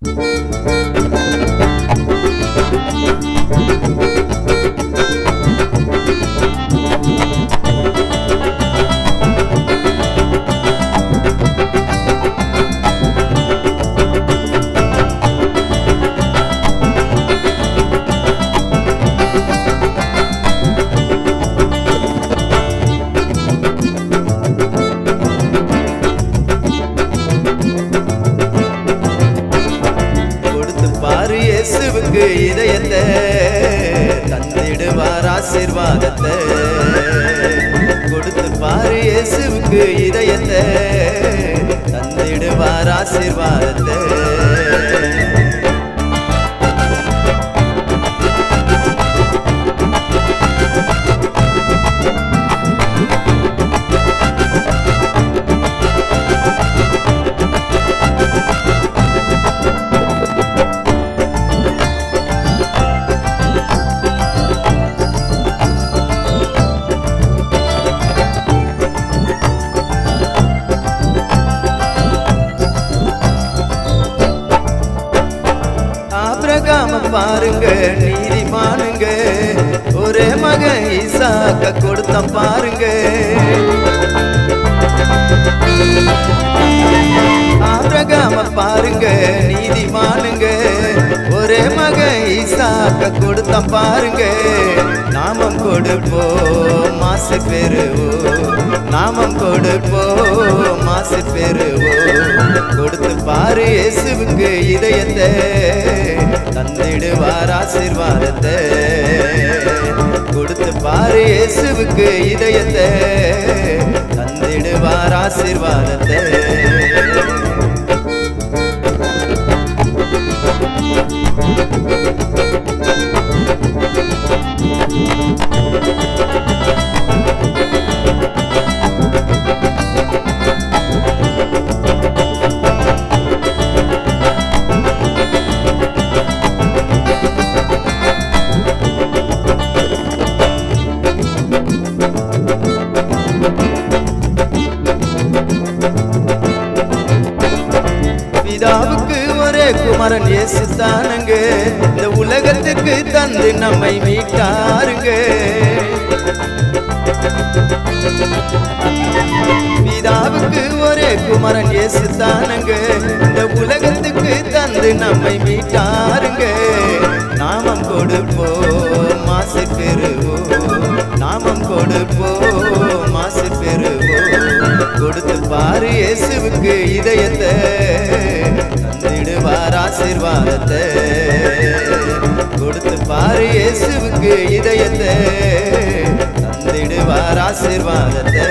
கொடுத்து பாரு இயேசுவுக்கு இதயத்தை தந்திடுவார் ஆசீர்வாதத்தை கொடுத்து பாரு இயேசுவுக்கு இதயத்தை தந்திடுவார் ஆசீர்வாதத்தை ஆபிரகாம பாருங்க நீதிமானுங்க ஒரே மகன் ஈசாக்க கொடுத்தான் பாருங்க ஆபிரகாம பாருங்க நீதிமானுங்க ஒரே மகன் ஈசாக்க கொடுத்தான் பாருங்க நாமம் கொடுப்போம் மாசு பெறுவோம் நாமம் கொடுப்போம் மாசு பெறுவோம் கொடுத்து பாரு இயேசுவுக்கு இதயத்தை தந்திடுவார் ஆசீர்வாதத்தை கொடுத்து பாரு இயேசுவுக்கு இதயத்தை தந்திடுவார் ஆசீர்வாதத்தை பிதாவுக்கு ஒரே குமரன் இயேசு தானுங்க இந்த உலகத்துக்கு தந்து நம்மை மீட்டாருங்க பிதாவுக்கு ஒரே குமரன் இயேசு தானுங்க இந்த உலகத்துக்கு தந்து நம்மை மீட்டாருங்க நாமம் கொடுப்போம் மாசு பெறுவோம் நாமம் கொடுப்போம் மாசு பெறுவோம் கொடுத்து பாரு இயேசுவுக்கு இதயத்தை தந்திடுவார் ஆசீர்வாதத்தை கொடுத்து பாரு இயேசுவுக்கு இதயத்தை தந்திடுவார் ஆசீர்வாதத்தை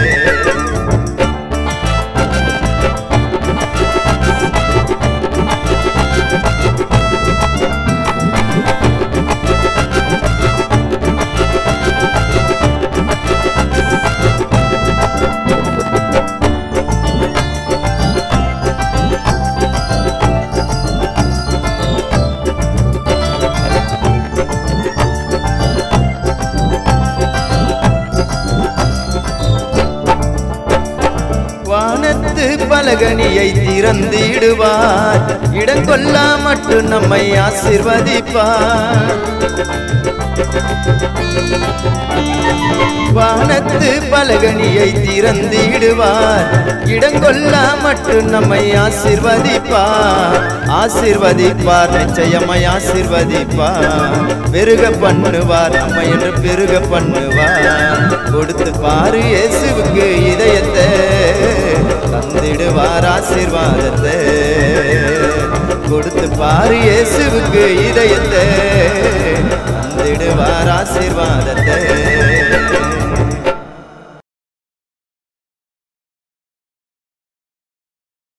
வானத்து பலகனியை திறந்திடுவார் இடங்கொள்ளா மட்டும் நம்மை ஆசிர்வதிப்பார் வானத்து பலகனியை திறந்திடுவார் இடங்கொள்ளா மட்டும் நம்மை ஆசிர்வதிப்பார் ஆசிர்வதிப்பார் நிச்சயமாய் ஆசிர்வதிப்பார் பெருக பண்ணுவார் நம்மை என்று பெருக பண்ணுவார் கொடுத்து பாரு இயேசுவுக்கு இதயத்தை தந்திடுவார் ஆசீர்வாதத்தை கொடுத்து பாரு இயேசுவுக்கு இதயத்தை தந்திடுவார் ஆசீர்வாதத்தை